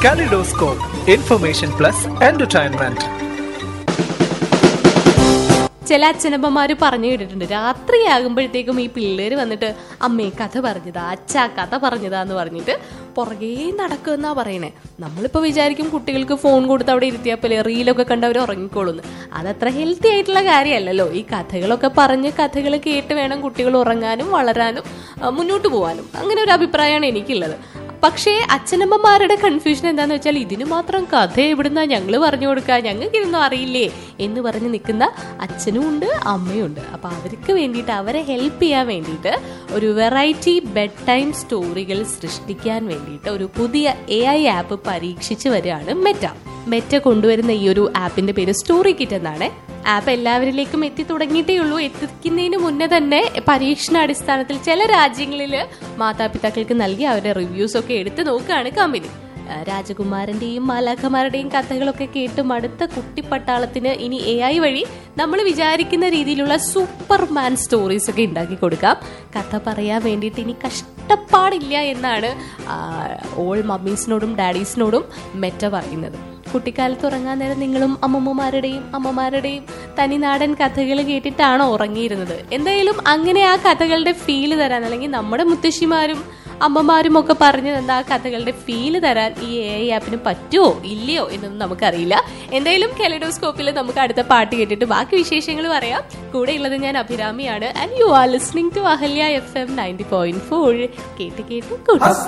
Kaleidoscope, information plus entertainment. ചില അച്ഛനമ്മമാര് പറഞ്ഞു കേട്ടിട്ടുണ്ട് രാത്രിയാകുമ്പോഴത്തേക്കും ഈ പിള്ളേര് വന്നിട്ട് അമ്മേ കഥ പറഞ്ഞതാ അച്ഛാ കഥ പറഞ്ഞതാ എന്ന് പറഞ്ഞിട്ട് പുറകേ നടക്കുമെന്നാ പറയണേ നമ്മളിപ്പോ വിചാരിക്കും കുട്ടികൾക്ക് ഫോൺ കൊടുത്ത് അവിടെ ഇരുത്തിയാൽ റീലൊക്കെ കണ്ട് അവർ ഉറങ്ങിക്കോളുന്നു അതത്ര ഹെൽത്തി ആയിട്ടുള്ള കാര്യമല്ലല്ലോ ഈ കഥകളൊക്കെ പറഞ്ഞ് കഥകൾ കേട്ട് വേണം കുട്ടികൾ ഉറങ്ങാനും വളരാനും ആ, മുന്നോട്ട് പോകാനും അങ്ങനെ ഒരു അഭിപ്രായമാണ് എനിക്കുള്ളത് പക്ഷേ അച്ഛനമ്മമാരുടെ കൺഫ്യൂഷൻ എന്താന്ന് വെച്ചാൽ ഇതിന് മാത്രം കഥ എവിടുന്നാ ഞങ്ങൾ പറഞ്ഞു കൊടുക്കുക ഞങ്ങൾക്ക് ഇതൊന്നും അറിയില്ലേ എന്ന് പറഞ്ഞ് നിൽക്കുന്ന അച്ഛനും ഉണ്ട് അമ്മയും ഉണ്ട് അപ്പൊ അവർക്ക് വേണ്ടിയിട്ട് അവരെ ഹെൽപ്പ് ചെയ്യാൻ വേണ്ടിയിട്ട് ഒരു വെറൈറ്റി ബെഡ് ടൈം സ്റ്റോറികൾ സൃഷ്ടിക്കാൻ വേണ്ടിയിട്ട് ഒരു പുതിയ എ ഐ ആപ്പ് പരീക്ഷിച്ച് വരികയാണ് മെറ്റ മെറ്റ കൊണ്ടുവരുന്ന ഈ ഒരു ആപ്പിന്റെ പേര് സ്റ്റോറി കിറ്റ് എന്നാണ് ആപ്പ് എല്ലാവരിലേക്കും എത്തി തുടങ്ങിയിട്ടേ ഉള്ളൂ എത്തിക്കുന്നതിന് മുന്നേ തന്നെ പരീക്ഷണാടിസ്ഥാനത്തിൽ ചില രാജ്യങ്ങളിൽ മാതാപിതാക്കൾക്ക് നൽകി അവരുടെ റിവ്യൂസ് ഒക്കെ എടുത്ത് നോക്കുകയാണ് കമ്പനി ആ, രാജകുമാരന്റെയും മാലാഖമാരുടെയും കഥകളൊക്കെ കേട്ട് മടുത്ത കുട്ടിപ്പട്ടാളത്തിന് ഇനി എ ഐ വഴി നമ്മൾ വിചാരിക്കുന്ന രീതിയിലുള്ള സൂപ്പർമാൻ സ്റ്റോറീസ് ഒക്കെ ഉണ്ടാക്കി കൊടുക്കാം കഥ പറയാൻ വേണ്ടിയിട്ട് ഇനി കഷ്ടപ്പാടില്ല എന്നാണ് ഓൾ മമ്മീസിനോടും ഡാഡീസിനോടും മെറ്റ പറയുന്നത് കുട്ടിക്കാലത്ത് ഉറങ്ങാൻ നേരം നിങ്ങളും അമ്മമ്മമാരുടെയും അമ്മമാരുടെയും തനിനാടൻ കഥകൾ കേട്ടിട്ടാണോ ഉറങ്ങിയിരുന്നത് എന്തായാലും അങ്ങനെ ആ കഥകളുടെ ഫീല് തരാൻ അല്ലെങ്കിൽ നമ്മുടെ മുത്തശ്ശിമാരും അമ്മമാരും ഒക്കെ പറഞ്ഞു തന്ന ആ കഥകളുടെ ഫീല് തരാൻ ഈ എ ഐ ആപ്പിന് പറ്റുമോ ഇല്ലയോ എന്നൊന്നും നമുക്കറിയില്ല എന്തായാലും കെലഡോസ്കോപ്പിൽ നമുക്ക് അടുത്ത പാട്ട് കേട്ടിട്ട് ബാക്കി വിശേഷങ്ങൾ പറയാം കൂടെ ഉള്ളത് ഞാൻ അഭിരാമിയാണ് and you are listening to Ahalya F M ninety point four കേട്ട് കേട്ട് കൂട്ടും